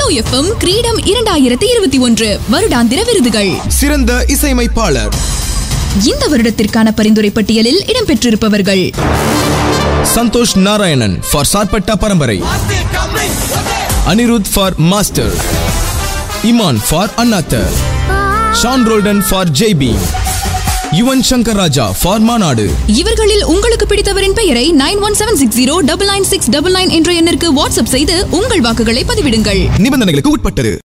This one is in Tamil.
ஹலோ எஃப்எம் கிரீடம் இரண்டாயிரத்தி இருபத்தி ஒன்று வருடாந்திர விருதுகள் சிறந்த இசையமைப்பாளர் இந்த வருடத்திற்கான பரிந்துரை பட்டியலில் இடம்பெற்றிருப்பவர்கள் Santhosh Narayanan for Sarpatta Parambarai Anirudh for Master Imman for Annaatthe Sean Roldan for Jai Bhim Yuvan Shankar Raja for Maanaadu இவர்களில் உங்களுக்கு பிடித்தவரின் பெயரை nine one seven six zero double nine six double nine என்ற எண்ணிற்கு வாட்ஸ்அப் செய்து உங்கள் வாக்குகளை பதிவிடுங்கள் நிபந்தனைகளுக்கு உட்பட்டது